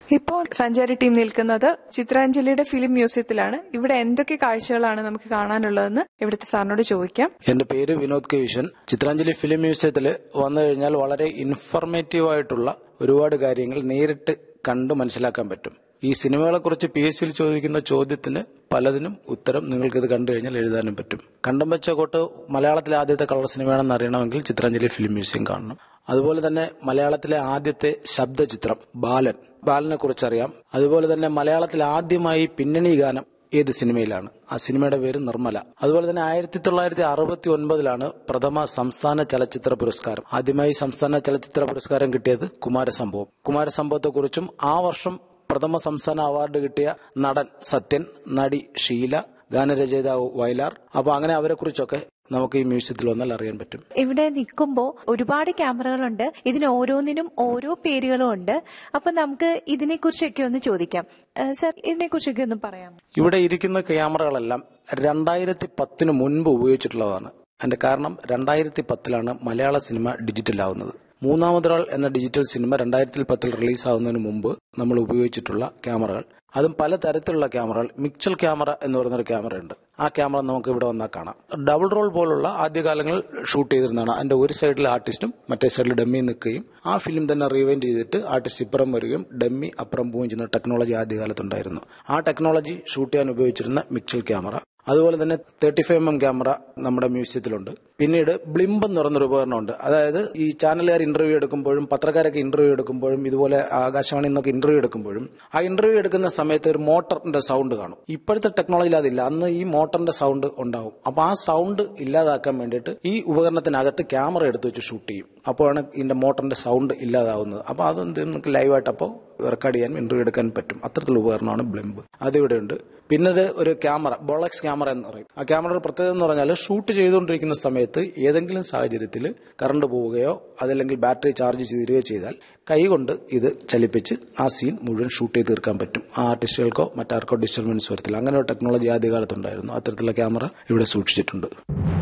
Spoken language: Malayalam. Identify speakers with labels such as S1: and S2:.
S1: ഇപ്പോ സഞ്ചാരി ടീം നിൽക്കുന്നത് ചിത്രാഞ്ജലിയുടെ ഫിലിം മ്യൂസിയത്തിലാണ് ഇവിടെ എന്തൊക്കെ കാഴ്ചകളാണ് നമുക്ക് കാണാനുള്ളതെന്ന് ഇവിടുത്തെ സാറിനോട് ചോദിക്കാം
S2: എന്റെ പേര് Vinod K vision Chitranjali film മ്യൂസിയത്തിൽ വന്നു കഴിഞ്ഞാൽ വളരെ ഇൻഫർമേറ്റീവ് ആയിട്ടുള്ള ഒരുപാട് കാര്യങ്ങൾ നേരിട്ട് കണ്ട് മനസ്സിലാക്കാൻ പറ്റും ഈ സിനിമകളെ കുറിച്ച് പി എസ് സിയിൽ ചോദിക്കുന്ന ചോദ്യത്തിന് പലതിനും ഉത്തരം നിങ്ങൾക്കിത് കണ്ടു കഴിഞ്ഞാൽ എഴുതാനും പറ്റും കണ്ടം വെച്ച കോട്ട് മലയാളത്തിലെ ആദ്യത്തെ കളർ സിനിമയാണെന്ന് അറിയണമെങ്കിൽ ചിത്രാഞ്ജലി ഫിലിം മ്യൂസിയം കാണണം അതുപോലെ തന്നെ മലയാളത്തിലെ ആദ്യത്തെ ശബ്ദചിത്രം ബാലൻ ബാലനെ കുറിച്ച് അറിയാം അതുപോലെ തന്നെ മലയാളത്തിൽ ആദ്യമായി പിന്നണി ഗാനം ഏത് സിനിമയിലാണ് ആ സിനിമയുടെ പേര് നിർമ്മല അതുപോലെ തന്നെ ആയിരത്തി തൊള്ളായിരത്തി അറുപത്തി ഒൻപതിലാണ് പ്രഥമ സംസ്ഥാന ചലച്ചിത്ര പുരസ്കാരം ആദ്യമായി സംസ്ഥാന ചലച്ചിത്ര പുരസ്കാരം കിട്ടിയത് കുമാരസംഭവം കുമാരസംഭവത്തെക്കുറിച്ചും ആ വർഷം പ്രഥമ സംസ്ഥാന അവാർഡ് കിട്ടിയ നടൻ സത്യൻ നടി ഷീല ഗാനരചയിതാവ് വയലാർ അപ്പൊ അങ്ങനെ അവരെ കുറിച്ചൊക്കെ നമുക്ക് ഈ മ്യൂസിയത്തിൽ വന്നാൽ അറിയാൻ പറ്റും
S3: ഇവിടെ നിൽക്കുമ്പോൾ ഒരുപാട് ക്യാമറകളുണ്ട് ഇതിന് ഓരോന്നിനും ഓരോ പേരുകളും ഉണ്ട് അപ്പൊ നമുക്ക് ഇതിനെക്കുറിച്ചൊക്കെ ഒന്ന് ചോദിക്കാം ഏഹ് സർ ഇതിനെക്കുറിച്ചൊക്കെ ഒന്ന് പറയാം
S2: ഇവിടെ ഇരിക്കുന്ന ക്യാമറകളെല്ലാം രണ്ടായിരത്തി പത്തിന് മുൻപ് ഉപയോഗിച്ചിട്ടുള്ളതാണ് അതിന്റെ കാരണം രണ്ടായിരത്തി പത്തിലാണ് മലയാള സിനിമ ഡിജിറ്റൽ ആവുന്നത് മൂന്നാമതൊരാൾ എന്ന ഡിജിറ്റൽ സിനിമ രണ്ടായിരത്തി പത്തിൽ റിലീസ് ആവുന്നതിന് മുമ്പ് നമ്മൾ ഉപയോഗിച്ചിട്ടുള്ള ക്യാമറകൾ അതും പല തരത്തിലുള്ള ക്യാമറകൾ മിക്സൽ ക്യാമറ എന്ന് പറയുന്നൊരു ക്യാമറ ഉണ്ട് ആ ക്യാമറ നമുക്ക് ഇവിടെ വന്നാൽ കാണാം ഡബിൾ റോൾ പോലുള്ള ആദ്യകാലങ്ങളിൽ ഷൂട്ട് ചെയ്തിരുന്നതാണ് അതിന്റെ ഒരു സൈഡിൽ ആർട്ടിസ്റ്റും മറ്റേ സൈഡിൽ ഡമ്മി നിൽക്കുകയും ആ ഫിലിം തന്നെ റീവൈൻഡ് ചെയ്തിട്ട് ആർട്ടിസ്റ്റ് ഇപ്പുറം വരികയും ഡമ്മി അപ്പുറം പോവുകയും ചെയ്യുന്ന ടെക്നോളജി ആദ്യകാലത്തുണ്ടായിരുന്നു ആ ടെക്നോളജി ഷൂട്ട് ചെയ്യാൻ ഉപയോഗിച്ചിരുന്ന മിക്സൽ ക്യാമറ അതുപോലെ തന്നെ thirty five M M camera നമ്മുടെ മ്യൂസിയത്തിലുണ്ട് പിന്നീട് ബ്ലിംബ് എന്ന് പറയുന്നൊരു ഉപകരണമുണ്ട് അതായത് ഈ ചാനലുകാർ ഇന്റർവ്യൂ എടുക്കുമ്പോഴും പത്രക്കാരൊക്കെ ഇന്റർവ്യൂ എടുക്കുമ്പോഴും ഇതുപോലെ ആകാശവാണി നിന്നൊക്കെ ഇന്റർവ്യൂ എടുക്കുമ്പോഴും ആ ഇന്റർവ്യൂ എടുക്കുന്ന സമയത്ത് ഒരു മോട്ടറിന്റെ സൗണ്ട് കാണും ഇപ്പോഴത്തെ ടെക്നോളജിയിൽ അതില്ല അന്ന് ഈ മോട്ടറിന്റെ സൗണ്ട് ഉണ്ടാവും അപ്പൊ ആ സൗണ്ട് ഇല്ലാതാക്കാൻ വേണ്ടിയിട്ട് ഈ ഉപകരണത്തിനകത്ത് ക്യാമറ എടുത്ത് വെച്ച് ഷൂട്ട് ചെയ്യും അപ്പോഴാണ് ഇതിന്റെ മോട്ടറിന്റെ സൗണ്ട് ഇല്ലാതാവുന്നത് അപ്പൊ അത് നമുക്ക് ലൈവായിട്ട് അപ്പോൾ റെക്കോർഡ് ചെയ്യാൻ ഇന്റർവ്യൂ എടുക്കാൻ പറ്റും അത്തരത്തിലുള്ള ഉപകരണമാണ് ബ്ലിംബ് അതിവിടെ ഉണ്ട് പിന്നെ ഒരു ക്യാമറ ബോളക്സ് ക്യാമറ എന്ന് പറയും ആ ക്യാമറയുടെ പ്രത്യേകത എന്ന് പറഞ്ഞാൽ ഷൂട്ട് ചെയ്തുകൊണ്ടിരിക്കുന്ന സമയത്ത് ഏതെങ്കിലും സാഹചര്യത്തിൽ കറണ്ട് പോവുകയോ അതല്ലെങ്കിൽ ബാറ്ററി ചാർജ് തീരുകയോ ചെയ്താൽ കൈകൊണ്ട് ഇത് ചലിപ്പിച്ച് ആ സീൻ മുഴുവൻ ഷൂട്ട് ചെയ്ത് തീർക്കാൻ പറ്റും ആ ആർട്ടിസ്റ്റുകൾക്കോ മറ്റാർക്കോ ഡിസ്റ്റർബൻസ് വരത്തില്ല അങ്ങനെ ഒരു ടെക്നോളജി ആദ്യകാലത്തുണ്ടായിരുന്നു അത്തരത്തിലുള്ള ക്യാമറ ഇവിടെ സൂക്ഷിച്ചിട്ടുണ്ട്